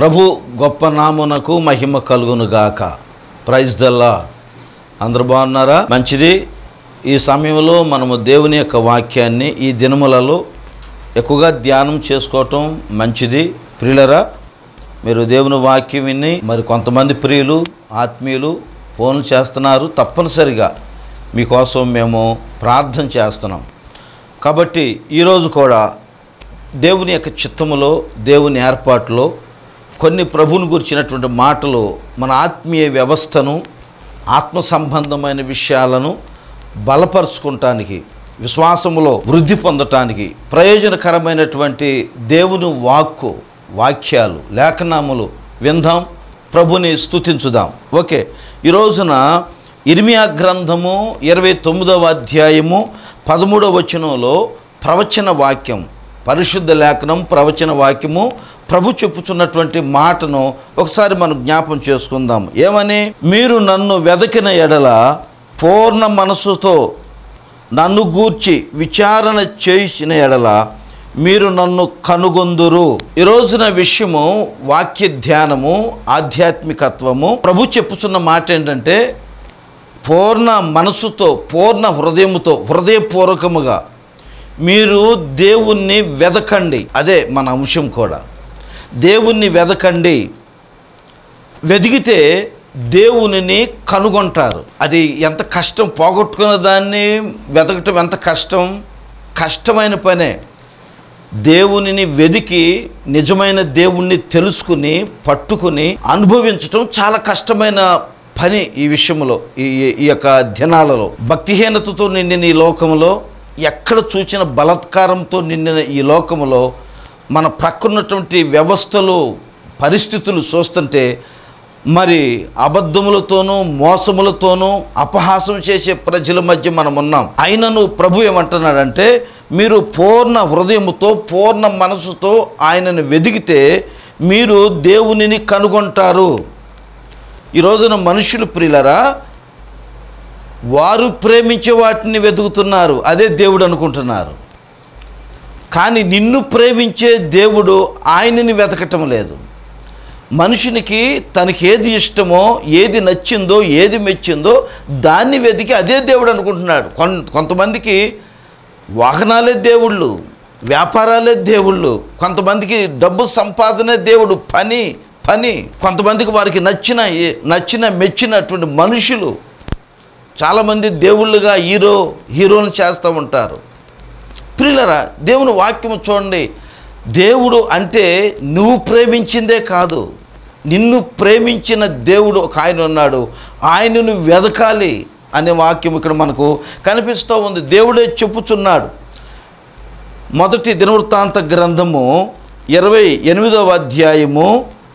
ప్రభు గొప్ప నామునకు మహిమ కలుగును గాక ప్రైజ్ దల్లా అందరూ బాగున్నారా మంచిది ఈ సమయంలో మనము దేవుని యొక్క వాక్యాన్ని ఈ దినములలో ఎక్కువగా ధ్యానం చేసుకోవటం మంచిది ప్రియులరా మీరు దేవుని వాక్యం విని మరి కొంతమంది ప్రియులు ఆత్మీయులు ఫోన్లు చేస్తున్నారు తప్పనిసరిగా మీకోసం మేము ప్రార్థన చేస్తున్నాం కాబట్టి ఈరోజు కూడా దేవుని యొక్క చిత్తములో దేవుని ఏర్పాటులో కొన్ని ప్రభువుని గురించినటువంటి మాటలు మన ఆత్మీయ వ్యవస్థను ఆత్మ సంబంధమైన విషయాలను బలపరుచుకుంటానికి విశ్వాసములో వృద్ధి పొందటానికి ప్రయోజనకరమైనటువంటి దేవుని వాక్కు వాక్యాలు లేఖనాములు విందాం ప్రభుని స్తుతించుదాం ఓకే ఈ రోజున ఇర్మియా గ్రంథము ఇరవై తొమ్మిదవ అధ్యాయము పదమూడవ వచనంలో ప్రవచన వాక్యం పరిశుద్ధ లేఖనం ప్రవచన వాక్యము ప్రభు చెప్పుచున్నటువంటి మాటను ఒకసారి మనం జ్ఞాపం చేసుకుందాం ఏమని మీరు నన్ను వెదకిన ఎడల పూర్ణ మనసుతో నన్ను గూర్చి విచారణ చేసిన ఎడల మీరు నన్ను కనుగొందురు ఈ రోజున విషయము వాక్య ధ్యానము ఆధ్యాత్మికత్వము ప్రభు చెప్పుచున్న మాట ఏంటంటే పూర్ణ మనసుతో పూర్ణ హృదయముతో హృదయపూర్వకముగా మీరు దేవుణ్ణి వెదకండి అదే మన అంశం కూడా దేవుణ్ణి వెదకండి వెదిగితే దేవునిని కనుగొంటారు అది ఎంత కష్టం పోగొట్టుకున్న దాన్ని వెతకటం ఎంత కష్టం కష్టమైన పనే దేవునిని వెదికి నిజమైన దేవుణ్ణి తెలుసుకుని పట్టుకుని అనుభవించటం చాలా కష్టమైన పని ఈ విషయంలో ఈ ఈ యొక్క దినాలలో భక్తిహీనతతో నిండిన ఈ లోకంలో ఎక్కడ చూసిన బలత్కారంతో నిండిన ఈ లోకములో మన ప్రక్కన్నటువంటి వ్యవస్థలు పరిస్థితులు చూస్తుంటే మరి అబద్ధములతోనూ మోసములతోనూ అపహాసం చేసే ప్రజల మధ్య మనం ఉన్నాం అయినను ప్రభు ఏమంటున్నాడంటే మీరు పూర్ణ హృదయముతో పూర్ణ మనసుతో ఆయనను వెదిగితే మీరు దేవునిని కనుగొంటారు ఈ రోజున మనుషులు ప్రియులరా వారు ప్రేమించే వాటిని వెతుకుతున్నారు అదే దేవుడు అనుకుంటున్నారు కానీ నిన్ను ప్రేమించే దేవుడు ఆయనని వెతకటం లేదు మనుషునికి తనకి ఏది ఇష్టమో ఏది నచ్చిందో ఏది మెచ్చిందో దాన్ని వెతికి అదే దేవుడు అనుకుంటున్నాడు కొన్ కొంతమందికి వాహనాలే దేవుళ్ళు వ్యాపారాలే దేవుళ్ళు కొంతమందికి డబ్బు సంపాదనే దేవుడు పని పని కొంతమందికి వారికి నచ్చిన నచ్చిన మెచ్చినటువంటి మనుషులు చాలామంది దేవుళ్ళుగా హీరో హీరోలు చేస్తూ ఉంటారు ప్రియులరా దేవుని వాక్యం చూడండి దేవుడు అంటే నువ్వు ప్రేమించిందే కాదు నిన్ను ప్రేమించిన దేవుడు ఒక ఆయన ఉన్నాడు ఆయనను వెదకాలి అనే వాక్యం ఇక్కడ మనకు కనిపిస్తూ ఉంది దేవుడే చెప్పుచున్నాడు మొదటి దినవృత్తాంత గ్రంథము ఇరవై ఎనిమిదవ అధ్యాయము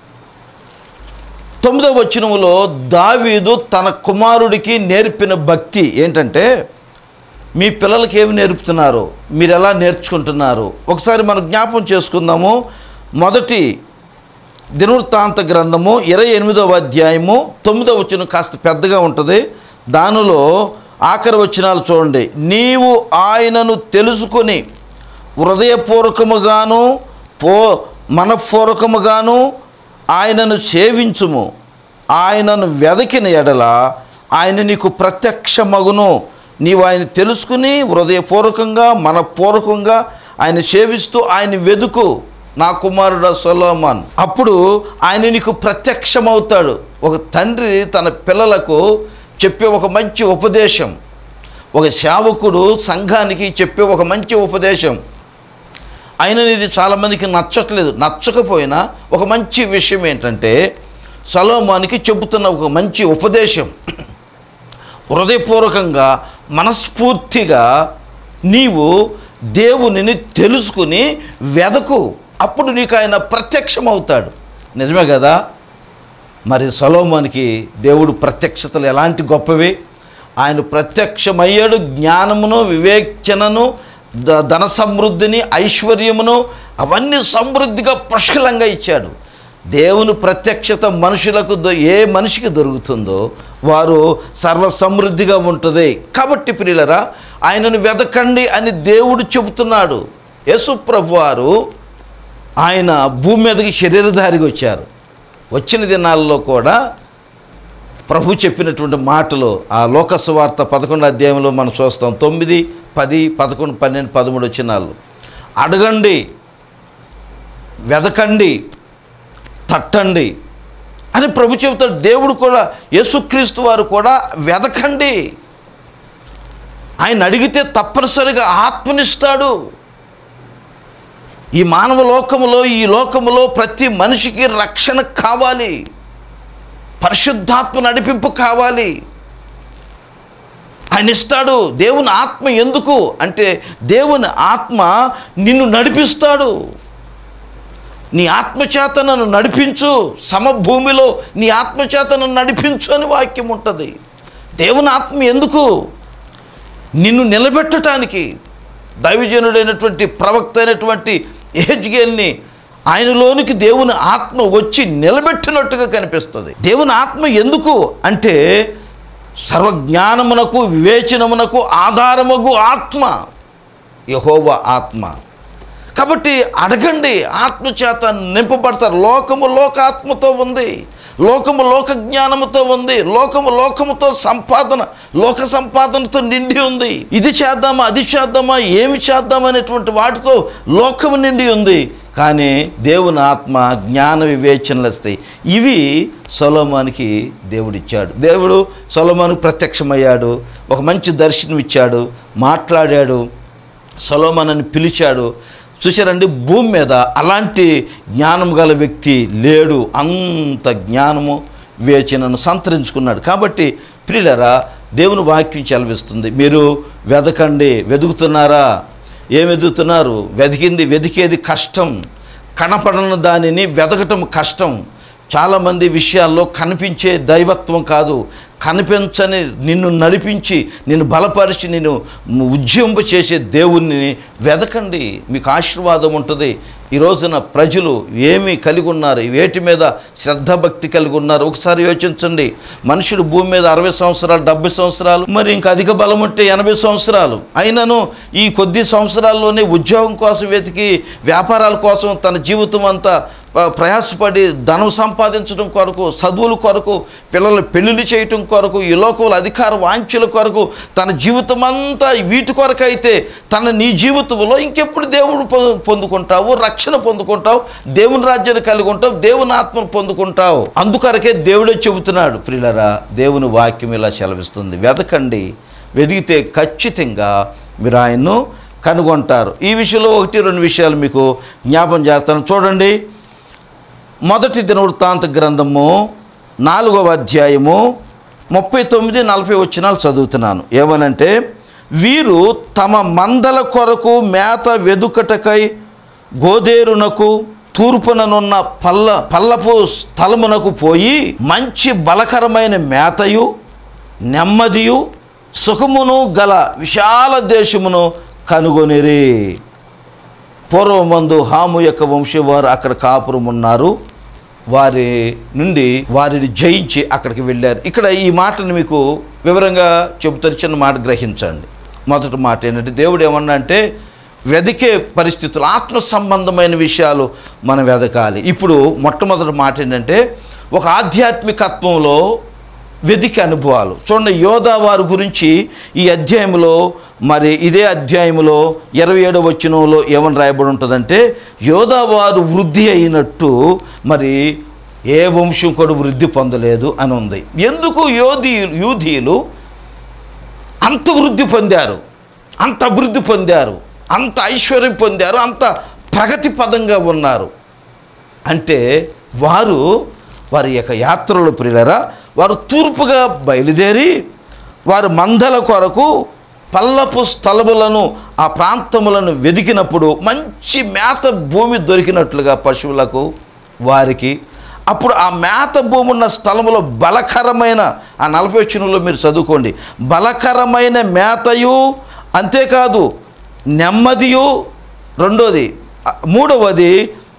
తొమ్మిదవ వచనములో దావీదు తన కుమారుడికి నేర్పిన భక్తి ఏంటంటే మీ పిల్లలకి ఏమి నేర్పుతున్నారు మీరు ఎలా నేర్చుకుంటున్నారు ఒకసారి మనం జ్ఞాపం చేసుకుందాము మొదటి దినవృత్తాంత గ్రంథము ఇరవై ఎనిమిదవ అధ్యాయము తొమ్మిదవ వచనం కాస్త పెద్దగా ఉంటుంది దానిలో ఆఖరి వచనాలు చూడండి నీవు ఆయనను తెలుసుకొని హృదయపూర్వకముగాను పో మనపూర్వకముగాను ఆయనను సేవించుము ఆయనను వెదకిన ఎడల ఆయన నీకు ప్రత్యక్షమగును నీవు ఆయన తెలుసుకుని హృదయపూర్వకంగా మనపూర్వకంగా ఆయన సేవిస్తూ ఆయన వెదుకు నా కుమారుడు సొలోమాన్ అప్పుడు ఆయన నీకు ప్రత్యక్షమవుతాడు ఒక తండ్రి తన పిల్లలకు చెప్పే ఒక మంచి ఉపదేశం ఒక సేవకుడు సంఘానికి చెప్పే ఒక మంచి ఉపదేశం అయినా ఇది చాలామందికి నచ్చట్లేదు నచ్చకపోయినా ఒక మంచి విషయం ఏంటంటే సలోమానికి చెబుతున్న ఒక మంచి ఉపదేశం హృదయపూర్వకంగా మనస్ఫూర్తిగా నీవు దేవునిని తెలుసుకుని వెదకు అప్పుడు నీకు ఆయన ప్రత్యక్షమవుతాడు నిజమే కదా మరి సలోమానికి దేవుడు ప్రత్యక్షతలు ఎలాంటి గొప్పవి ఆయన ప్రత్యక్షమయ్యాడు జ్ఞానమును వివేచనను ద- ధన సమృద్ధిని ఐశ్వర్యమును అవన్నీ సమృద్ధిగా పుష్కలంగా ఇచ్చాడు దేవుని ప్రత్యక్షత మనుషులకు దొ- ఏ మనిషికి దొరుకుతుందో వారు సర్వ సమృద్ధిగా ఉంటుంది కాబట్టి ప్రియులరా ఆయనను వెదకండి అని దేవుడు చెబుతున్నాడు యేసు ప్రభు వారు ఆయన భూమి మీదకి శరీరధారిగా వచ్చారు వచ్చిన దినాల్లో కూడా ప్రభు చెప్పినటువంటి మాటలు ఆ లోకస్వార్త పదకొండు అధ్యాయంలో మనం చూస్తాం తొమ్మిది పది పదకొండు పన్నెండు పదమూడు వచ్చినాలు అడగండి వెదకండి తట్టండి అని ప్రభు చెబుతాడు దేవుడు కూడా యేసుక్రీస్తు వారు కూడా వెదకండి ఆయన అడిగితే తప్పనిసరిగా ఆత్మనిస్తాడు ఈ మానవ లోకములో ఈ లోకములో ప్రతి మనిషికి రక్షణ కావాలి పరిశుద్ధాత్మ నడిపింపు కావాలి ఆయన ఇస్తాడు దేవుని ఆత్మ ఎందుకు అంటే దేవుని ఆత్మ నిన్ను నడిపిస్తాడు నీ ఆత్మచేత నన్ను నడిపించు సమభూమిలో నీ ఆత్మచేత నన్ను నడిపించు అని వాక్యం ఉంటుంది దేవుని ఆత్మ ఎందుకు నిన్ను నిలబెట్టడానికి దైవజనుడైనటువంటి ప్రవక్త అయినటువంటి ఏజ్గేల్ని ఆయనలోనికి దేవుని ఆత్మ వచ్చి నిలబెట్టినట్టుగా కనిపిస్తుంది దేవుని ఆత్మ ఎందుకు అంటే సర్వజ్ఞానమునకు వివేచనమునకు ఆధారమగు ఆత్మ యహోవ ఆత్మ కాబట్టి అడగండి ఆత్మచేత నింపబడతారు లోకము లోకాత్మతో ఉంది లోకము లోక జ్ఞానముతో ఉంది లోకము లోకముతో సంపాదన లోక సంపాదనతో నిండి ఉంది ఇది చేద్దామా అది చేద్దామా ఏమి చేద్దామా అనేటువంటి వాటితో లోకము నిండి ఉంది కానీ దేవుని ఆత్మ జ్ఞాన వివేచనలు వస్తాయి ఇవి సొలోమానికి దేవుడిచ్చాడు దేవుడు సొలోమానికి ప్రత్యక్షమయ్యాడు ఒక మంచి దర్శనం ఇచ్చాడు మాట్లాడాడు సొలోమనని పిలిచాడు చూశారండి భూమి మీద అలాంటి జ్ఞానం గల వ్యక్తి లేడు అంత జ్ఞానము వివేచనను సంతరించుకున్నాడు కాబట్టి ప్రియులరా దేవుని వాక్యం చెలవిస్తుంది మీరు వెదకండి వెతుకుతున్నారా ఏం వెతుకుతున్నారు వెతికింది వెతికేది కష్టం కనపడని దానిని వెతకటం కష్టం చాలామంది విషయాల్లో కనిపించే దైవత్వం కాదు కనిపించని నిన్ను నడిపించి నిన్ను బలపరిచి నిన్ను ఉజ్జింప చేసే దేవుణ్ణి వెదకండి మీకు ఆశీర్వాదం ఉంటుంది ఈ రోజున ప్రజలు ఏమి కలిగి ఉన్నారు వేటి మీద శ్రద్ధ భక్తి కలిగి ఉన్నారు ఒకసారి యోచించండి మనుషుడు భూమి మీద అరవై సంవత్సరాలు డెబ్బై సంవత్సరాలు మరి ఇంకా అధిక బలం ఉంటే ఎనభై సంవత్సరాలు అయినను ఈ కొద్ది సంవత్సరాల్లోనే ఉద్యోగం కోసం వెతికి వ్యాపారాల కోసం తన జీవితం అంతా ప- ప్రయాసపడి ధనం సంపాదించడం కొరకు చదువుల కొరకు పిల్లలు పెళ్లిళ్ళు చేయటం కొరకు ఈ లోకంలో అధికార వాంఛల కొరకు తన జీవితం అంతా వీటి కొరకు అయితే తన నీ జీవితంలో ఇంకెప్పుడు దేవుడు పొ- పొందుకుంటావు రక్షణ పొందుకుంటావు దేవుని రాజ్యాన్ని కలిగి ఉంటావు దేవుని ఆత్మను పొందుకుంటావు అందుకొరకే దేవుడే చెబుతున్నాడు ప్రియులరా దేవుని వాక్యం ఇలా సెలవిస్తుంది వెదకండి వెదిగితే ఖచ్చితంగా మీరు ఆయన్ను కనుగొంటారు ఈ విషయంలో ఒకటి రెండు విషయాలు మీకు జ్ఞాపం చేస్తాను చూడండి మొదటి దినవృత్తాంత గ్రంథము నాలుగవ అధ్యాయము ముప్పై తొమ్మిది నలభై వచ్చినాలు చదువుతున్నాను ఏమనంటే వీరు తమ మందల కొరకు మేత వెదుకటకై గోదేరునకు తూర్పుననున్న పల్ల పల్లపు స్థలమునకు పోయి మంచి బలకరమైన మేతయు నెమ్మదియు సుఖమును గల విశాల దేశమును కనుగొనిరి పూర్వమందు హాము యొక్క వంశం వారు అక్కడ కాపురం ఉన్నారు వారి నుండి వారిని జయించి అక్కడికి వెళ్ళారు ఇక్కడ ఈ మాటను మీకు వివరంగా చెబుతారు చిన్న మాట గ్రహించండి మొదటి మాట ఏంటంటే దేవుడు ఏమన్నా అంటే వెదికే పరిస్థితులు ఆత్మ సంబంధమైన విషయాలు మనం వెదకాలి ఇప్పుడు మొట్టమొదటి మాట ఏంటంటే ఒక ఆధ్యాత్మికత్వంలో వెదికే అనుభవాలు చూడండి యోధా వారి గురించి ఈ అధ్యాయంలో మరి ఇదే అధ్యాయంలో ఇరవై ఏడవ వచనంలో ఏమని రాయబడి ఉంటుందంటే యోధా వారు వృద్ధి అయినట్టు మరి ఏ వంశం కూడా వృద్ధి పొందలేదు అని ఉంది ఎందుకు యోధి యూధీయులు అంత వృద్ధి పొందారు అంత అభివృద్ధి పొందారు అంత ఐశ్వర్యం పొందారు అంత ప్రగతి పదంగా ఉన్నారు అంటే వారు వారి యొక్క యాత్రలో ప్రియులరా వారు తూర్పుగా బయలుదేరి వారు మందల కొరకు పల్లపు స్థలములను ఆ ప్రాంతములను వెదికినప్పుడు మంచి మేత భూమి దొరికినట్లుగా పశువులకు వారికి అప్పుడు ఆ మేత భూమి ఉన్న స్థలములో బలకరమైన ఆ నలభై చినులో మీరు చదువుకోండి బలకరమైన మేతయు అంతేకాదు నెమ్మదియు రెండోది ఆ, మూడవది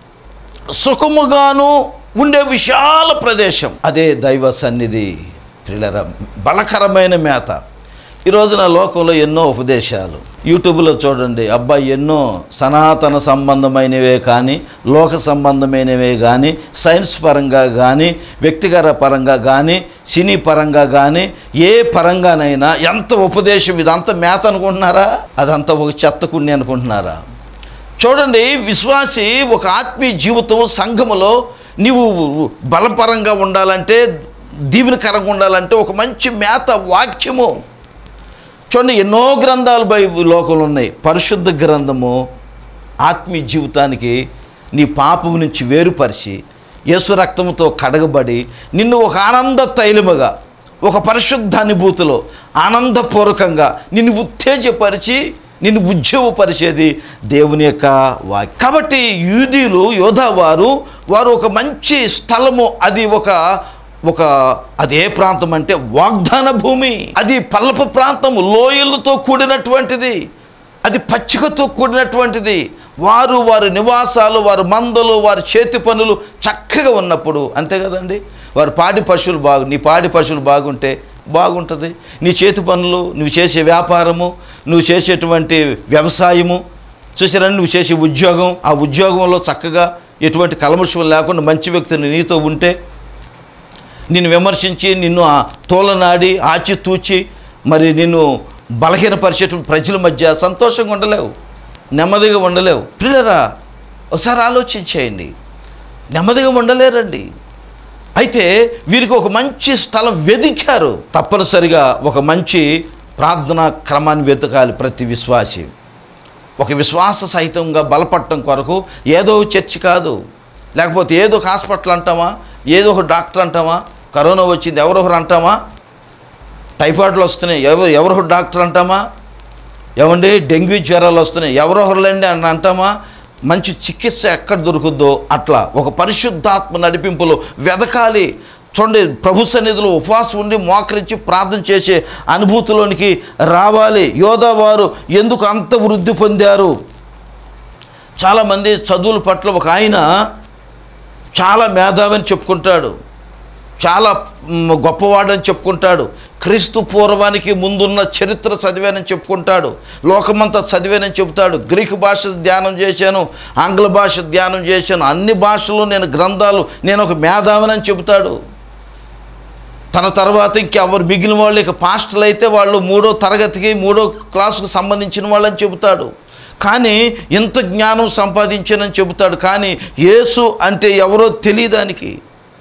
సుఖముగాను ఉండే విశాల ప్రదేశం అదే దైవ సన్నిధి ప్రియులరా బలకరమైన మేత ఈ రోజున లోకంలో ఎన్నో ఉపదేశాలు యూట్యూబ్లో చూడండి అబ్బాయి ఎన్నో సనాతన సంబంధమైనవే కానీ లోక సంబంధమైనవే కానీ సైన్స్ పరంగా కానీ వ్యక్తిగత పరంగా కానీ సినీ పరంగా కానీ ఏ పరంగానైనా ఎంత ఉపదేశం ఇదంతా మేత అనుకుంటున్నారా అదంతా ఒక చెత్త కుండి అనుకుంటున్నారా చూడండి విశ్వాసి ఒక ఆత్మీయ జీవితం సంఘములో నీవు బలపరంగా ఉండాలంటే దీవెనకరంగా ఉండాలంటే ఒక మంచి మేత వాక్యము చూడండి ఎన్నో గ్రంథాలు బైబిల్ లోకంలో ఉన్నాయి పరిశుద్ధ గ్రంథము ఆత్మీయ జీవితానికి నీ పాపము నుంచి వేరుపరిచి యేసు రక్తముతో కడగబడి నిన్ను ఒక ఆనంద తైలముగా ఒక పరిశుద్ధ అనుభూతిలో ఆనందపూర్వకంగా నిన్ను ఉత్తేజపరిచి నిన్ను ఉద్యోగపరిచేది దేవుని యొక్క వాక్యం కాబట్టి యూదీలు యోధావారు వారు ఒక మంచి స్థలము అది ఒక ఒక అది ఏ ప్రాంతం అంటే వాగ్దాన భూమి అది పల్లపు ప్రాంతము లోయలతో కూడినటువంటిది అది పచ్చికతో కూడినటువంటిది వారు వారి నివాసాలు వారి మందలు వారి చేతి పనులు చక్కగా ఉన్నప్పుడు అంతే కదండి వారి పాడి పశువులు బాగు నీ పాడి పశువులు బాగుంటే బాగుంటుంది నీ చేతి పనులు నువ్వు చేసే వ్యాపారము నువ్వు చేసేటువంటి వ్యవసాయము చూసారని నువ్వు చేసే ఉద్యోగం ఆ ఉద్యోగంలో చక్కగా ఎటువంటి కలమషం లేకుండా మంచి వ్యక్తిని నీతో ఉంటే నిన్ను విమర్శించి నిన్ను ఆ తోలనాడి ఆచితూచి మరి నిన్ను బలహీనపరిచేటువంటి ప్రజల మధ్య సంతోషంగా ఉండలేవు నెమ్మదిగా ఉండలేవు పిల్లరా ఒకసారి ఆలోచించేయండి నెమ్మదిగా ఉండలేరండి అయితే వీరికి ఒక మంచి స్థలం వెదికారు తప్పనిసరిగా ఒక మంచి ప్రార్థనా క్రమాన్ని వెతకాలి ప్రతి విశ్వాసి ఒక విశ్వాస సహితంగా బలపడటం కొరకు ఏదో చర్చి కాదు లేకపోతే ఏదో ఒక హాస్పిటల్ అంటామా ఏదో ఒక డాక్టర్ అంటామా కరోనా వచ్చింది ఎవరొకరు అంటామా టైఫాయిడ్లు వస్తున్నాయి ఎవరు ఎవరొకరు డాక్టర్ అంటామా ఏమండి డెంగ్యూ జ్వరాలు వస్తున్నాయి ఎవరొకరులేండి అని అంటామా మంచి చికిత్స ఎక్కడ దొరుకుద్దో అట్లా ఒక పరిశుద్ధాత్మ నడిపింపులో వెదకాలి చూడండి ప్రభు సన్నిధిలో ఉపవాసం ఉండి మోకరించి ప్రార్థన చేసే అనుభూతిలోనికి రావాలి యోధా వారు ఎందుకు అంత వృద్ధి పొందారు చాలామంది చదువుల పట్ల ఒక ఆయన చాలా మేధావని చెప్పుకుంటాడు చాలా మ్, గొప్పవాడని చెప్పుకుంటాడు క్రీస్తు పూర్వానికి ముందున్న చరిత్ర చదివానని చెప్పుకుంటాడు లోకమంతా చదివానని చెబుతాడు గ్రీకు భాష ధ్యానం చేశాను ఆంగ్ల భాష ధ్యానం చేశాను అన్ని భాషలు నేను గ్రంథాలు నేను ఒక మేధావనని చెబుతాడు తన తర్వాత ఇంకెవరు మిగిలిన వాళ్ళు ఇక పాస్టర్లు అయితే వాళ్ళు మూడో తరగతికి మూడో క్లాసుకు సంబంధించిన వాళ్ళని చెబుతాడు కానీ ఇంత జ్ఞానం సంపాదించానని చెబుతాడు కానీ యేసు అంటే ఎవరో తెలియదానికి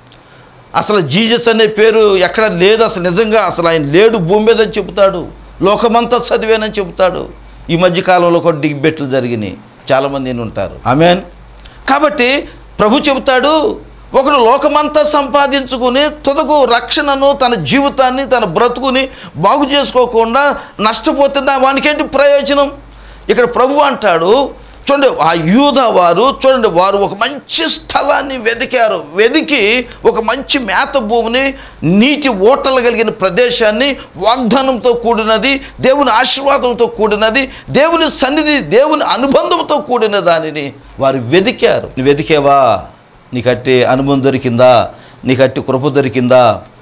అసలు జీజస్ అనే పేరు ఎక్కడ లేదు అసలు నిజంగా అసలు ఆయన లేడు భూమి మీద అని చెబుతాడు లోకమంతా చదివానని చెబుతాడు ఈ మధ్యకాలంలో కూడా డిబేట్లు జరిగినాయి చాలామంది ఈయన ఉంటారు ఆమెన్ కాబట్టి ప్రభు చెబుతాడు ఒకడు లోకమంతా సంపాదించుకుని తుదకు రక్షణను తన జీవితాన్ని తన బ్రతుకుని బాగు చేసుకోకుండా నష్టపోతే దా- వానికేంటి ప్రయోజనం ఇక్కడ ప్రభు అంటాడు చూడండి ఆ యూద వారు చూడండి వారు ఒక మంచి స్థలాన్ని వెతికారు వెతికి ఒక మంచి మేత భూమిని నీటి ఓటలు కలిగిన ప్రదేశాన్ని వాగ్దానంతో కూడినది దేవుని ఆశీర్వాదంతో కూడినది దేవుని సన్నిధి దేవుని అనుబంధంతో కూడిన దానిని వారు వెతికారు నువ్వు వెతికేవా నీకు అట్టి అనుభవం దొరికిందా నీకు అట్టి కృప దొరికిందా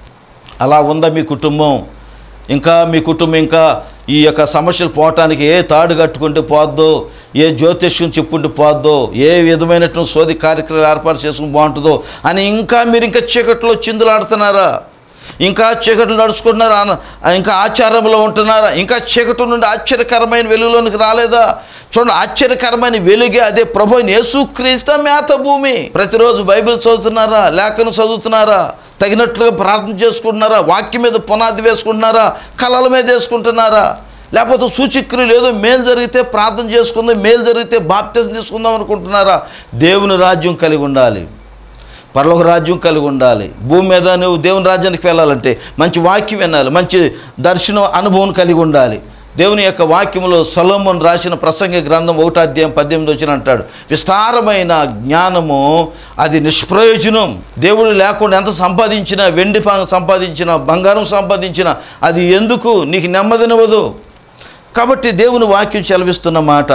అలా ఉందా మీ కుటుంబం ఇంకా మీ కుటుంబం ఇంకా ఈ యొక్క సమస్యలు పోవటానికి ఏ తాడు కట్టుకుంటే పోద్దో ఏ జ్యోతిష్యం చెప్పుకుంటే పోద్దో ఏ విధమైనటువంటి సోది కార్యక్రమాలు ఏర్పాటు చేసుకుని బాగుంటుందో అని ఇంకా మీరు ఇంకా చీకట్లో చిందులాడుతున్నారా ఇంకా చీకట్లు నడుచుకుంటున్నారా అన- ఇంకా ఆచారంలో ఉంటున్నారా ఇంకా చీకటి నుండి ఆశ్చర్యకరమైన వెలుగులోనికి రాలేదా చూడండి ఆశ్చర్యకరమైన వెలుగే అదే ప్రభు యేసుక్రీస్తు మేత భూమి ప్రతిరోజు బైబిల్ చదువుతున్నారా లేఖను చదువుతున్నారా తగినట్లుగా ప్రార్థన చేసుకుంటున్నారా వాక్యం మీద పునాది వేసుకుంటున్నారా కళల మీద వేసుకుంటున్నారా లేకపోతే సూచిక్రియలు ఏదో మేలు జరిగితే ప్రార్థన చేసుకుందాం మేలు జరిగితే బాప్తిజం తీసుకుందాం అనుకుంటున్నారా దేవుని రాజ్యం కలిగి ఉండాలి పరలోక రాజ్యం కలిగి ఉండాలి భూమి మీద నువ్వు దేవుని రాజ్యానికి వెళ్ళాలంటే మంచి వాక్యం వినాలి మంచి దర్శనం అనుభవం కలిగి ఉండాలి దేవుని యొక్క వాక్యములో సొలోమన్ రాసిన ప్రసంగ గ్రంథం ఒకటో అధ్యాయం పద్దెనిమిది వచ్చిన అంటాడు విస్తారమైన జ్ఞానము అది నిష్ప్రయోజనం దేవుడు లేకుండా ఎంత సంపాదించినా వెండి పా- సంపాదించినా బంగారం సంపాదించినా అది ఎందుకు నీకు నెమ్మదినవదు కాబట్టి దేవుని వాక్యం సెలవిస్తున్న మాట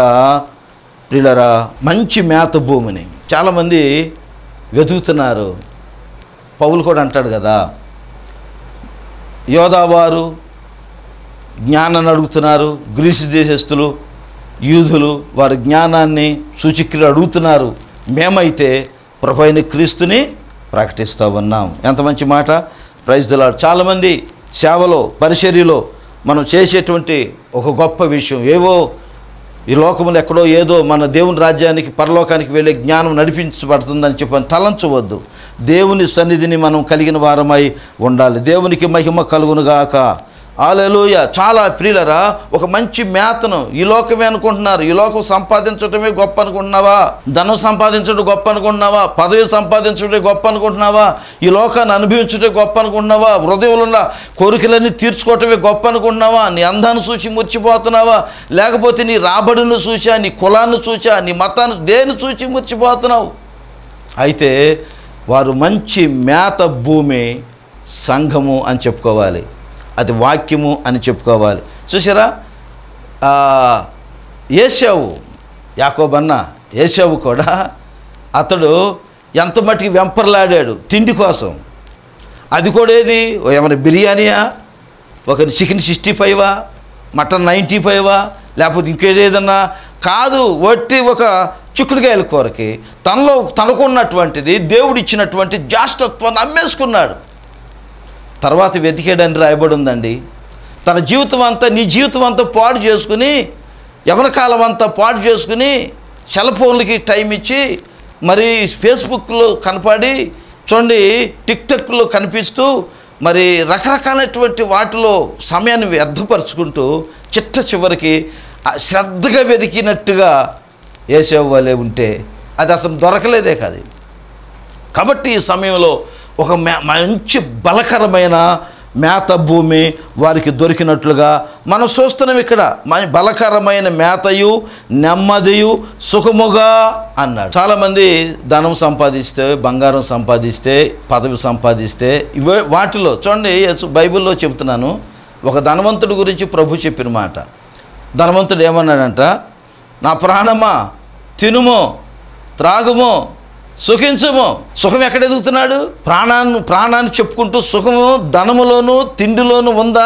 ప్రియులరా మంచి మేత భూమిని చాలామంది వెతుకుతున్నారు పౌలు కూడా అంటాడు కదా యోధావారు జ్ఞానాన్ని అడుగుతున్నారు గ్రీసు దేశస్తులు యూదులు వారి జ్ఞానాన్ని సూచిక్రియలు అడుగుతున్నారు మేమైతే ప్రభు అయిన క్రీస్తుని ప్రకటిస్తూ ఉన్నాం ఎంత మంచి మాట ప్రైజ్ దిలాడు చాలామంది సేవలో పరిచర్యలో మనం చేసేటువంటి ఒక గొప్ప విషయం ఏవో ఈ లోకములు ఎక్కడో ఏదో మన దేవుని రాజ్యానికి పరలోకానికి వెళ్ళే జ్ఞానం నడిపించబడుతుందని చెప్పని తలంచవద్దు దేవుని సన్నిధిని మనం కలిగిన వారమై ఉండాలి దేవునికి మహిమ కలుగునుగాక ఆలెలుయ చాలా ప్రియులరా ఒక మంచి మేతను ఈ లోకమే అనుకుంటున్నారు ఈ లోకం సంపాదించడమే గొప్ప అనుకుంటున్నావా ధనం సంపాదించడం గొప్ప అనుకుంటున్నావా పదవి సంపాదించడం గొప్ప అనుకుంటున్నావా ఈ లోకాన్ని అనుభవించడం గొప్ప అనుకుంటున్నావా హృదయంలో ఉన్న కోరికలన్నీ తీర్చుకోవటమే గొప్ప అనుకుంటున్నావా నీ అందాన్ని చూసి మురిచిపోతున్నావా లేకపోతే నీ రాబడిని చూచా నీ కులాన్ని చూచా నీ మతాన్ని దేని చూచి మురిచిపోతున్నావు అయితే వారు మంచి మేత భూమి సంఘము అని చెప్పుకోవాలి అది వాక్యము అని చెప్పుకోవాలి చూసారా ఆ, ఏసావు యాకోబన్న ఏసావు కూడా అతడు ఎంత మట్టుకు వెంపర్లాడాడు తిండి కోసం అది కూడా ఏది ఓ ఏమైనా బిర్యానీయా ఒక చికెన్ సిక్స్టీ ఫైవా మటన్ నైంటీ ఫైవా లేకపోతే ఇంకేదేదన్నా కాదు వట్టి ఒక చిక్కుడుకాయల కూరకి తనలో తనకున్నటువంటిది దేవుడు ఇచ్చినటువంటి జాష్టత్వాన్ని అమ్మేసుకున్నాడు తర్వాత వెతికాడని రాయబడి ఉందండి తన జీవితం అంతా నీ జీవితం అంతా పాడు చేసుకుని యవన కాలం అంతా పాడు చేసుకుని సెల్ ఫోన్లకి టైం ఇచ్చి మరి ఫేస్బుక్లో కనపడి చూడండి టిక్టాక్లో కనిపిస్తూ మరి రకరకాలైనటువంటి వాటిలో సమయాన్ని వ్యర్థపరుచుకుంటూ చిట్ట చివరికి ఆ శ్రద్ధగా వెతికినట్టుగా వేసేవాళ్ళే వాళ్ళే ఉంటే అది అతను దొరకలేదే కాదు కాబట్టి ఈ సమయంలో ఒక మే- మంచి బలకరమైన మేత భూమి వారికి దొరికినట్లుగా మనం చూస్తున్నాం ఇక్కడ మన బలకరమైన మేతయు నెమ్మదియు సుఖముగా అన్నాడు చాలామంది ధనం సంపాదిస్తే బంగారం సంపాదిస్తే పదవి సంపాదిస్తే ఇవే వాటిలో చూడండి యేసు బైబిల్లో చెప్తున్నాను ఒక ధనవంతుడి గురించి ప్రభు చెప్పిన మాట ధనవంతుడు ఏమన్నాడంట నా ప్రాణమా తినుము త్రాగుము సుఖించుము సుఖం ఎక్కడ ఎదుగుతున్నాడు ప్రాణాన్ని ప్రాణాన్ని చెప్పుకుంటూ సుఖము ధనములోను తిండిలోను ఉందా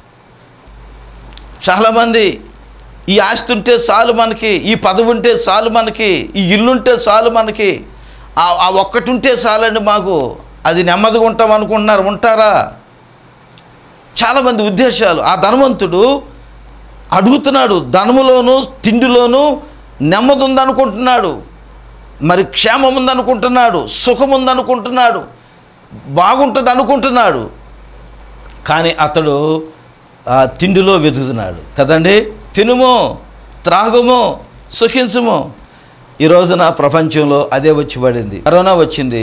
చాలామంది ఈ ఆస్తి ఉంటే చాలు మనకి ఈ పదవి ఉంటే చాలు మనకి ఈ ఇల్లు ఉంటే చాలు మనకి ఆ ఆ ఒక్కటి ఉంటే చాలండి మాకు అది నెమ్మదిగా ఉంటాం అనుకుంటున్నారు ఉంటారా చాలామంది ఉద్దేశాలు ఆ ధనవంతుడు అడుగుతున్నాడు ధనములోను తిండిలోను నెమ్మది ఉందనుకుంటున్నాడు మరి క్షేమం ఉందనుకుంటున్నాడు సుఖం ఉందనుకుంటున్నాడు బాగుంటుంది అనుకుంటున్నాడు కానీ అతడు ఆ తిండిలో వెతుకుతున్నాడు కదండి తినుము త్రాగుము సుఖించుము ఈ రోజున ప్రపంచంలో అదే వచ్చి పడింది కరోనా వచ్చింది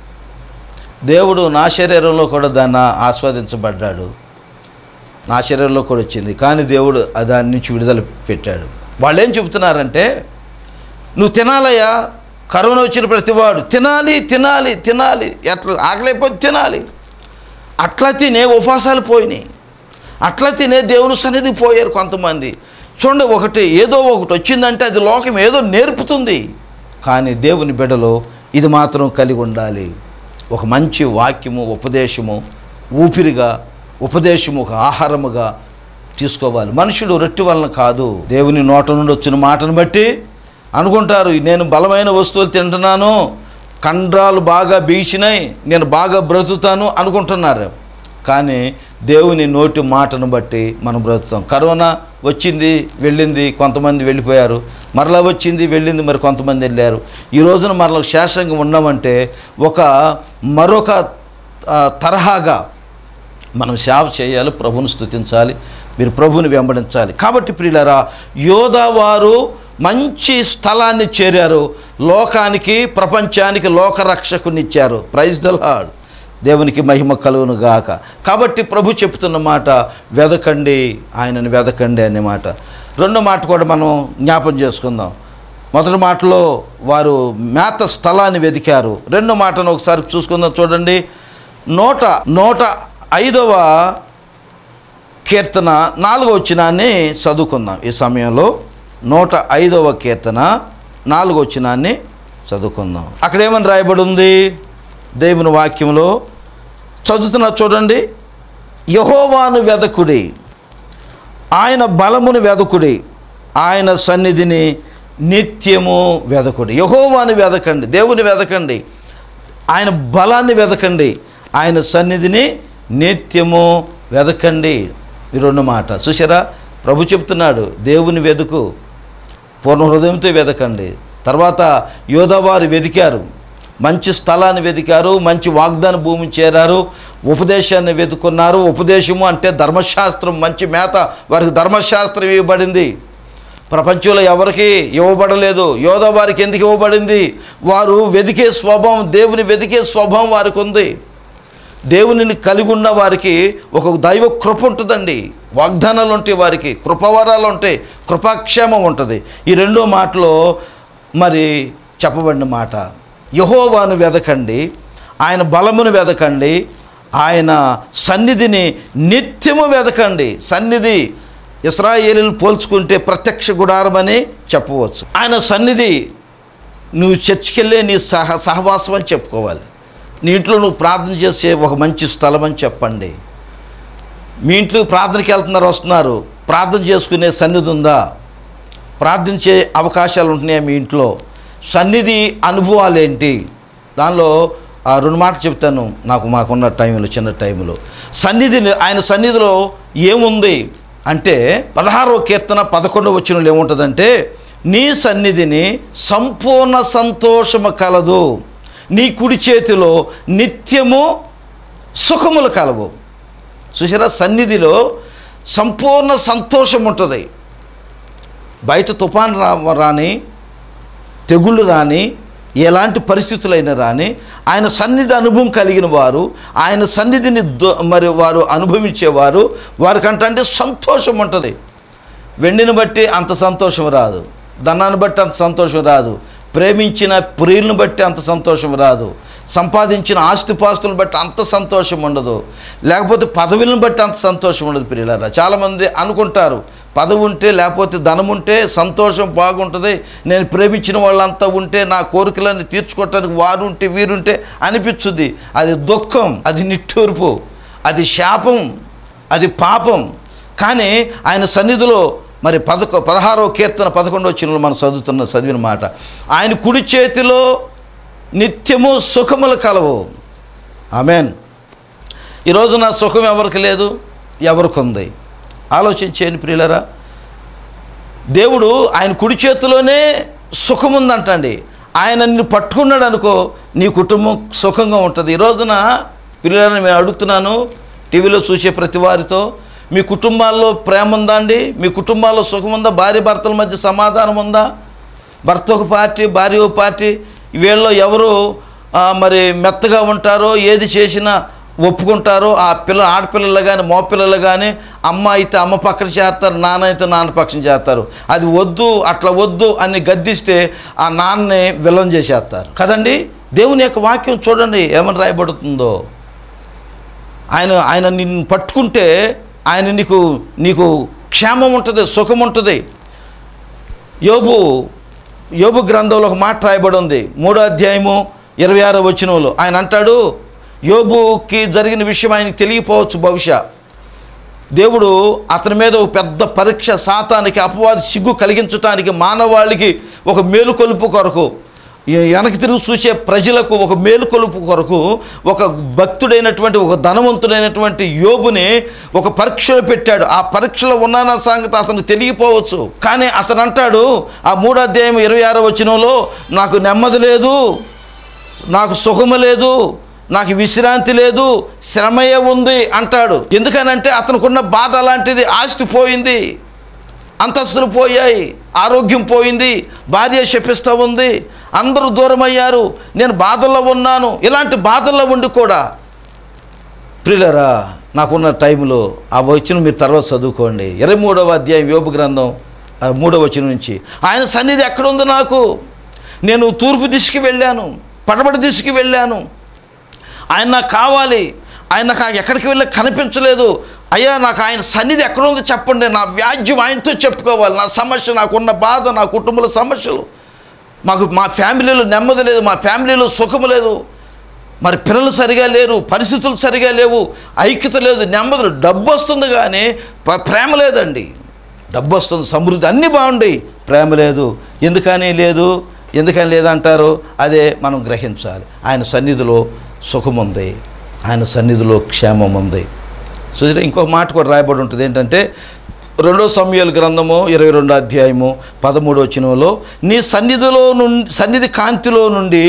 దేవుడు నా శరీరంలో కూడా దాన్ని ఆస్వాదించబడ్డాడు నా శరీరంలో కూడా వచ్చింది కానీ దేవుడు ఆ దాని నుంచి విడుదల పెట్టాడు వాళ్ళు ఏం చెబుతున్నారంటే నువ్వు తినాలయ్యా కరోనా వచ్చిన ప్రతివాడు తినాలి తినాలి తినాలి ఎట్లా ఆకలేకపోతే తినాలి అట్లా తినే ఉపవాసాలు పోయినాయి అట్లా తినే దేవుని సన్నిధి పోయారు కొంతమంది చూడండి ఒకటి ఏదో ఒకటి వచ్చిందంటే అది లోకం ఏదో నేర్పుతుంది కానీ దేవుని బిడ్డలో ఇది మాత్రం కలిగి ఉండాలి ఒక మంచి వాక్యము ఉపదేశము ఊపిరిగా ఉపదేశము ఒక ఆహారముగా తీసుకోవాలి మనుషుడు రొట్టె వలన కాదు దేవుని నోట నుండి వచ్చిన మాటను బట్టి అనుకుంటారు నేను బలమైన వస్తువులు తింటున్నాను కండ్రాలు బాగా బీచినాయి నేను బాగా బ్రతుకుతాను అనుకుంటున్నారు కానీ దేవుని నోటి మాటను బట్టి మనం బ్రతుకుతాం కరోనా వచ్చింది వెళ్ళింది కొంతమంది వెళ్ళిపోయారు మరలా వచ్చింది వెళ్ళింది మరి కొంతమంది వెళ్ళారు ఈ రోజున మరలా శేషంగా ఉన్నామంటే ఒక మరొక ఆ, తరహాగా మనం సేవ చేయాలి ప్రభుని స్తుతించాలి మీరు ప్రభుని వెంబడించాలి కాబట్టి ప్రియులరా యోధా వారు మంచి స్థలాన్ని చేరారు లోకానికి ప్రపంచానికి లోకరక్షకునిచ్చారు ప్రైజ్ ద లార్డ్ దేవునికి మహిమ కలుగును గాక కాబట్టి ప్రభు చెప్తున్న మాట వెదకండి ఆయనను వెదకండి అనే మాట రెండో మాట కూడా మనం జ్ఞాపం చేసుకుందాం మొదటి మాటలో వారు మేత స్థలాన్ని వెతికారు రెండో మాటను ఒకసారి చూసుకుందాం చూడండి నూట నూట ఐదవ కీర్తన నాలుగో వచ్చినాన్ని చదువుకుందాం ఈ సమయంలో నూట ఐదవ కీర్తన నాలుగో వచ్చినాన్ని చదువుకుందాం అక్కడ ఏమని రాయబడి ఉంది దేవుని వాక్యంలో చదువుతున్నా చూడండి యహోవాను వెదకుడి ఆయన బలమును వెదకుడి ఆయన సన్నిధిని నిత్యము వెదకుడి యహోవాని వెదకండి దేవుని వెదకండి ఆయన బలాన్ని వెదకండి ఆయన సన్నిధిని నిత్యము వెదకండి ఈ రెండు మాట చూసారా ప్రభు చెప్తున్నాడు దేవుని వెదుకు పూర్ణ హృదయంతో వెదకండి తర్వాత యోధవారు వెదికారు మంచి స్థలాన్ని వెతికారు మంచి వాగ్దాన భూమిని చేరారు ఉపదేశాన్ని వెతుకున్నారు ఉపదేశము అంటే ధర్మశాస్త్రం మంచి మేత వారికి ధర్మశాస్త్రం ఇవ్వబడింది ప్రపంచంలో ఎవరికి ఇవ్వబడలేదు యోధ వారికి ఎందుకు ఇవ్వబడింది వారు వెతికే స్వభావం దేవుని వెతికే స్వభావం వారికి ఉంది దేవునిని కలిగి ఉన్న వారికి ఒక దైవ కృప ఉంటుందండి వాగ్దానాలు ఉంటాయి వారికి కృపవరాలు ఉంటాయి కృపాక్షేమం ఉంటుంది ఈ రెండో మాటలో మరి చెప్పబడిన మాట యహోవాను వెదకండి ఆయన బలమును వెదకండి ఆయన సన్నిధిని నిత్యము వెదకండి సన్నిధి ఇస్రాయేలీలు పోల్చుకుంటే ప్రత్యక్ష గుడారం అని చెప్పవచ్చు ఆయన సన్నిధి నువ్వు చర్చికి వెళ్ళే నీ సహ సహవాసం అని చెప్పుకోవాలి నీ ఇంట్లో నువ్వు ప్రార్థన చేసే ఒక మంచి స్థలం అని చెప్పండి మీ ఇంట్లో ప్రార్థనకి వెళ్తున్నారు వస్తున్నారు ప్రార్థన చేసుకునే సన్నిధి ఉందా ప్రార్థించే అవకాశాలు ఉంటున్నాయా మీ ఇంట్లో సన్నిధి అనుభవాలు ఏంటి దానిలో ఆ రెండు మాటలు చెప్తాను నాకు మాకున్న టైంలో చిన్న టైంలో సన్నిధి ఆయన సన్నిధిలో ఏముంది అంటే పదహారవ కీర్తన పదకొండవ వచ్చినలో ఏముంటుందంటే నీ సన్నిధిని సంపూర్ణ సంతోషము కలదు నీ కుడి చేతిలో నిత్యము సుఖములు కలవు చూసారా సన్నిధిలో సంపూర్ణ సంతోషం ఉంటుంది బయట తుఫాన్ రా రాని తెగుళ్ళు రాని ఎలాంటి పరిస్థితులైనా రాని ఆయన సన్నిధి అనుభవం కలిగిన వారు ఆయన సన్నిధిని దొ- మరి వారు అనుభవించేవారు వారికంటే సంతోషం ఉంటుంది వెండిని బట్టి అంత సంతోషం రాదు ధనాన్ని బట్టి అంత సంతోషం రాదు ప్రేమించిన ప్రియులను బట్టి అంత సంతోషం రాదు సంపాదించిన ఆస్తిపాస్తులను బట్టి అంత సంతోషం ఉండదు లేకపోతే పదవులను బట్టి అంత సంతోషం ఉండదు ప్రియులారా చాలామంది అనుకుంటారు పదవి ఉంటే లేకపోతే ధనం ఉంటే సంతోషం బాగుంటుంది నేను ప్రేమించిన వాళ్ళంతా ఉంటే నా కోరికలన్నీ తీర్చుకోవటానికి వారు ఉంటే వీరుంటే అనిపించుద్ది అది దుఃఖం అది నిట్టూర్పు అది శాపం అది పాపం కానీ ఆయన సన్నిధిలో మరి పదకొ పదహారో కీర్తన పదకొండవ చిన్నలో మనం చదువుతున్న చదివిన మాట ఆయన కుడి చేతిలో నిత్యము సుఖములు కలవు ఆమెన్ ఈరోజు నా సుఖం ఎవరికి లేదు ఎవరికి ఉంది ఆలోచించేయండి ప్రియులరా దేవుడు ఆయన కుడి చేతిలోనే సుఖం ఉందంటండి ఆయన నిన్ను పట్టుకున్నాడు అనుకో నీ కుటుంబం సుఖంగా ఉంటుంది ఈ రోజున పిల్లలని నేను అడుగుతున్నాను టీవీలో చూసే ప్రతి వారితో మీ కుటుంబాల్లో ప్రేమ ఉందా అండి మీ కుటుంబాల్లో సుఖం ఉందా భార్య భర్తల మధ్య సమాధానం ఉందా భర్త ఒక పార్టీ భార్య ఒక పార్టీ వీళ్ళలో ఎవరు ఆ, మరి మెత్తగా ఉంటారో ఏది చేసినా ఒప్పుకుంటారో ఆ పిల్ల ఆడపిల్లలు కానీ మోపిల్లలు కానీ అమ్మ అయితే అమ్మ పక్కన చేస్తారు నాన్న అయితే నాన్న పక్కన చేస్తారు అది వద్దు అట్లా వద్దు అని గద్దిస్తే ఆ నాన్నని విలన్ చేసేస్తారు కదండి దేవుని యొక్క వాక్యం చూడండి ఏమని రాయబడుతుందో ఆయన ఆయన నిన్ను పట్టుకుంటే ఆయన నీకు నీకు క్షేమం ఉంటుంది సుఖం ఉంటుంది యోబు యోబు గ్రంథంలో ఒక మాట రాయబడి ఉంది మూడో అధ్యాయము ఇరవై ఆరో వచనంలో ఆయన అంటాడు యోబుకి జరిగిన విషయం ఆయనకి తెలియపోవచ్చు బహుశా దేవుడు అతని మీద ఒక పెద్ద పరీక్ష శాతానికి అపవాది సిగ్గు కలిగించటానికి మానవాళికి ఒక మేలుకొలుపు కొరకు ఈ వెనక్కి తిరిగి చూసే ప్రజలకు ఒక మేలుకొలుపు కొరకు ఒక భక్తుడైనటువంటి ఒక ధనవంతుడైనటువంటి యోబుని ఒక పరీక్షలో పెట్టాడు ఆ పరీక్షలో ఉన్న సంగతి అతనికి తెలియపోవచ్చు కానీ అతను అంటాడు ఆ మూడో అధ్యాయం ఇరవై ఆరో వచనంలో నాకు నెమ్మది లేదు నాకు సుఖము లేదు నాకు విశ్రాంతి లేదు శ్రమయే ఉంది అంటాడు ఎందుకనంటే అతనుకున్న బాధ అలాంటిది ఆస్తి పోయింది అంతస్తులు పోయాయి ఆరోగ్యం పోయింది భార్య శపిస్తూ ఉంది అందరూ దూరం అయ్యారు నేను బాధల్లో ఉన్నాను ఇలాంటి బాధల్లో ఉండి కూడా ప్రియులరా నాకున్న టైంలో ఆ వచ్చిన మీరు తర్వాత చదువుకోండి ఇరవై మూడవ అధ్యాయం యోపు గ్రంథం ఆ మూడవ వచనం నుంచి ఆయన సన్నిధి ఎక్కడుంది నాకు నేను తూర్పు దిశకి వెళ్ళాను పడమటి దిశకి వెళ్ళాను ఆయన నాకు కావాలి ఆయన నాకు ఎక్కడికి వెళ్ళి కనిపించలేదు అయ్యా నాకు ఆయన సన్నిధి ఎక్కడుంది చెప్పండి నా వ్యాజ్యం ఆయనతో చెప్పుకోవాలి నా సమస్య నాకున్న బాధ నా కుటుంబంలో సమస్యలు మాకు మా ఫ్యామిలీలో నెమ్మది లేదు మా ఫ్యామిలీలో సుఖము లేదు మరి పిల్లలు సరిగా లేరు పరిస్థితులు సరిగా లేవు ఐక్యత లేదు నెమ్మది డబ్బు వస్తుంది కానీ ప- ప్రేమ లేదండి డబ్బు వస్తుంది సమృద్ధి అన్నీ బాగుంటాయి ప్రేమ లేదు ఎందుకని లేదు ఎందుకని లేదంటారు అదే మనం గ్రహించాలి ఆయన సన్నిధిలో సుఖం ఉంది ఆయన సన్నిధిలో క్షేమం ఉంది సో ఇది ఇంకొక మాట కూడా రాయబడి ఉంటుంది ఏంటంటే రెండో సమయాల గ్రంథము ఇరవై రెండో అధ్యాయము పదమూడో వచనంలో నీ సన్నిధిలో నుండి సన్నిధి కాంతిలో నుండి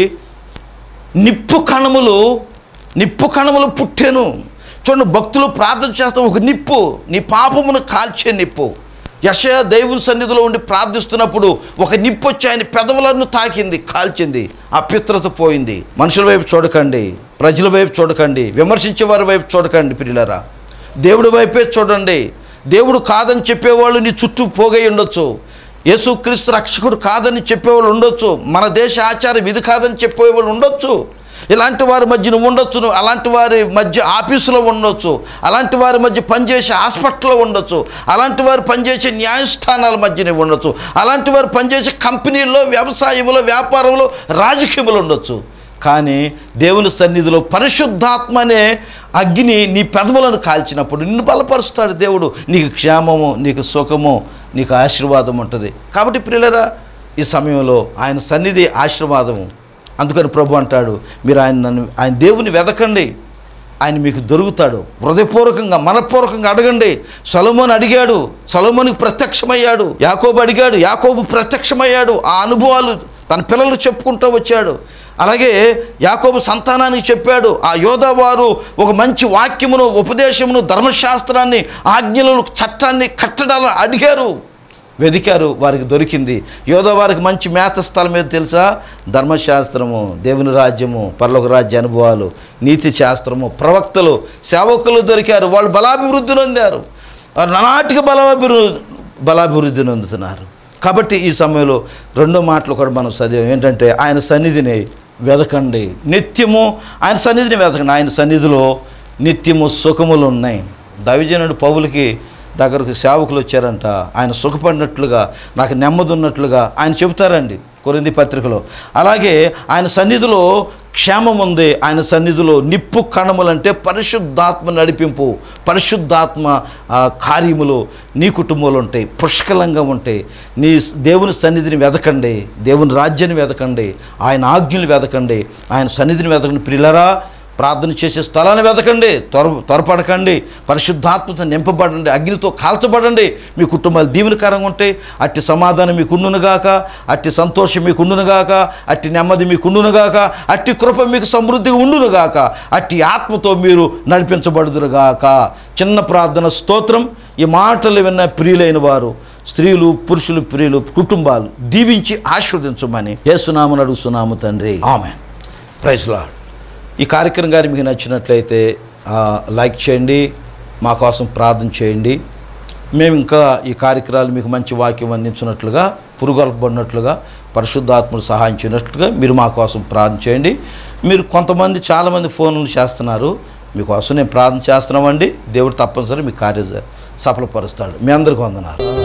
నిప్పు కణములు నిప్పు కణములు పుట్టెను చూడండి భక్తులు ప్రార్థన చేస్తే ఒక నిప్పు నీ పాపమును కాల్చే నిప్పు యశయ దేవుని సన్నిధిలో ఉండి ప్రార్థిస్తున్నప్పుడు ఒక నిప్పు వచ్చి ఆయన పెదవులను తాకింది కాల్చింది ఆ పిత్రత పోయింది మనుషుల వైపు చూడకండి ప్రజల వైపు చూడకండి విమర్శించే వారి వైపు చూడకండి పిల్లరా దేవుడి వైపే చూడండి దేవుడు కాదని చెప్పేవాళ్ళు నీ చుట్టూ పోగై ఉండొచ్చు యేసుక్రీస్తు రక్షకుడు కాదని చెప్పేవాళ్ళు ఉండొచ్చు మన దేశ ఆచారం ఇది కాదని చెప్పేవాళ్ళు ఉండొచ్చు ఇలాంటి వారి మధ్య నువ్వు ఉండొచ్చు నువ్వు అలాంటి వారి మధ్య ఆఫీసులో ఉండొచ్చు అలాంటి వారి మధ్య పనిచేసే హాస్పిటల్లో ఉండొచ్చు అలాంటి వారు పనిచేసే న్యాయస్థానాల మధ్య నువ్వు ఉండొచ్చు అలాంటి వారు పనిచేసే కంపెనీల్లో వ్యవసాయంలో వ్యాపారంలో రాజకీయంలో ఉండొచ్చు కానీ దేవుని సన్నిధిలో పరిశుద్ధాత్మ అనే అగ్ని నీ పెదవులను కాల్చినప్పుడు నిన్ను బలపరుస్తాడు దేవుడు నీకు క్షేమము నీకు సుఖము నీకు ఆశీర్వాదం ఉంటుంది కాబట్టి పిల్లరా ఈ సమయంలో ఆయన సన్నిధి ఆశీర్వాదము అందుకని ప్రభు అంటాడు మీరు ఆయన నన్ను ఆయన దేవుని వెదకండి ఆయన మీకు దొరుకుతాడు హృదయపూర్వకంగా మనపూర్వకంగా అడగండి సొలమోన్ అడిగాడు సొలమోనికి ప్రత్యక్షమయ్యాడు యాకోబు అడిగాడు యాకోబు ప్రత్యక్షమయ్యాడు ఆ అనుభవాలు తన పిల్లలు చెప్పుకుంటూ వచ్చాడు అలాగే యాకోబు సంతానానికి చెప్పాడు ఆ యోధవారు ఒక మంచి వాక్యమును ఉపదేశమును ధర్మశాస్త్రాన్ని ఆజ్ఞలను చట్టాన్ని కట్టడాలను అడిగారు వెదికారు వారికి దొరికింది యోధ వారికి మంచి మేత స్థలం ఏదో తెలుసా ధర్మశాస్త్రము దేవుని రాజ్యము పర్లోక రాజ్య అనుభవాలు నీతి శాస్త్రము ప్రవక్తలు సేవకులు దొరికారు వాళ్ళు బలాభివృద్ధి నొందారు వారు నానాటికి బలాభివృద్ధి బలాభివృద్ధి నొందుతున్నారు కాబట్టి ఈ సమయంలో రెండో మాటలు కూడా మనం చదివాం ఏంటంటే ఆయన సన్నిధిని వెదకండి నిత్యము ఆయన సన్నిధిని వెదకండి ఆయన సన్నిధిలో నిత్యము సుఖములు ఉన్నాయి దైవజనుడు పౌలకి దగ్గరకు సేవకులు వచ్చారంట ఆయన సుఖపడినట్లుగా నాకు నెమ్మది ఉన్నట్లుగా ఆయన చెబుతారండి కొరింది పత్రికలో అలాగే ఆయన సన్నిధిలో క్షేమం ఉంది ఆయన సన్నిధిలో నిప్పు కణములంటే పరిశుద్ధాత్మ నడిపింపు పరిశుద్ధాత్మ ఆ, కార్యములు నీ కుటుంబంలో ఉంటాయి పుష్కలంగా ఉంటాయి నీ దేవుని సన్నిధిని వెదకండి దేవుని రాజ్యాన్ని వెదకండి ఆయన ఆజ్ఞలు వెదకండి ఆయన సన్నిధిని వెదకండి ప్రిలరా ప్రార్థన చేసే స్థలాన్ని వెతకండి త్వర త్వరపడకండి పరిశుద్ధాత్మతో నింపబడండి అగ్నితో కాల్చబడండి మీ కుటుంబాలు దీవెనకరంగా ఉంటాయి అట్టి సమాధానం మీకు ఉండునుగాక అట్టి సంతోషం మీకు ఉండునుగాక అట్టి నెమ్మది మీకు ఉండునుగాక అట్టి కృప మీకు సమృద్ధిగా ఉండునుగాక అట్టి ఆత్మతో మీరు నడిపించబడుదురుగాక చిన్న ప్రార్థన స్తోత్రం ఈ మాటలు విన్న ప్రియులైన వారు స్త్రీలు పురుషులు ప్రియులు కుటుంబాలు దీవించి ఆస్వాదించమని యేసునామను అడుగుతున్నాము తండ్రి ఆమె ప్రైజ్ లాడ్ ఈ కార్యక్రమం గారి మీకు నచ్చినట్లయితే ఆ, లైక్ చేయండి మా కోసం ప్రార్థన చేయండి మేము ఇంకా ఈ కార్యక్రమాలు మీకు మంచి వాక్యం అందించినట్లుగా పురుగొల్పబడినట్లుగా పరిశుద్ధాత్ముడు సహాయం చేయనట్లుగా మీరు మా కోసం ప్రార్థన చేయండి మీరు కొంతమంది చాలామంది ఫోన్లు చేస్తున్నారు మీకోసం నేను ప్రార్థన చేస్తున్నామండి దేవుడు తప్పనిసరి మీ కార్య సఫలపరుస్తాడు మీ అందరికీ వందనాలు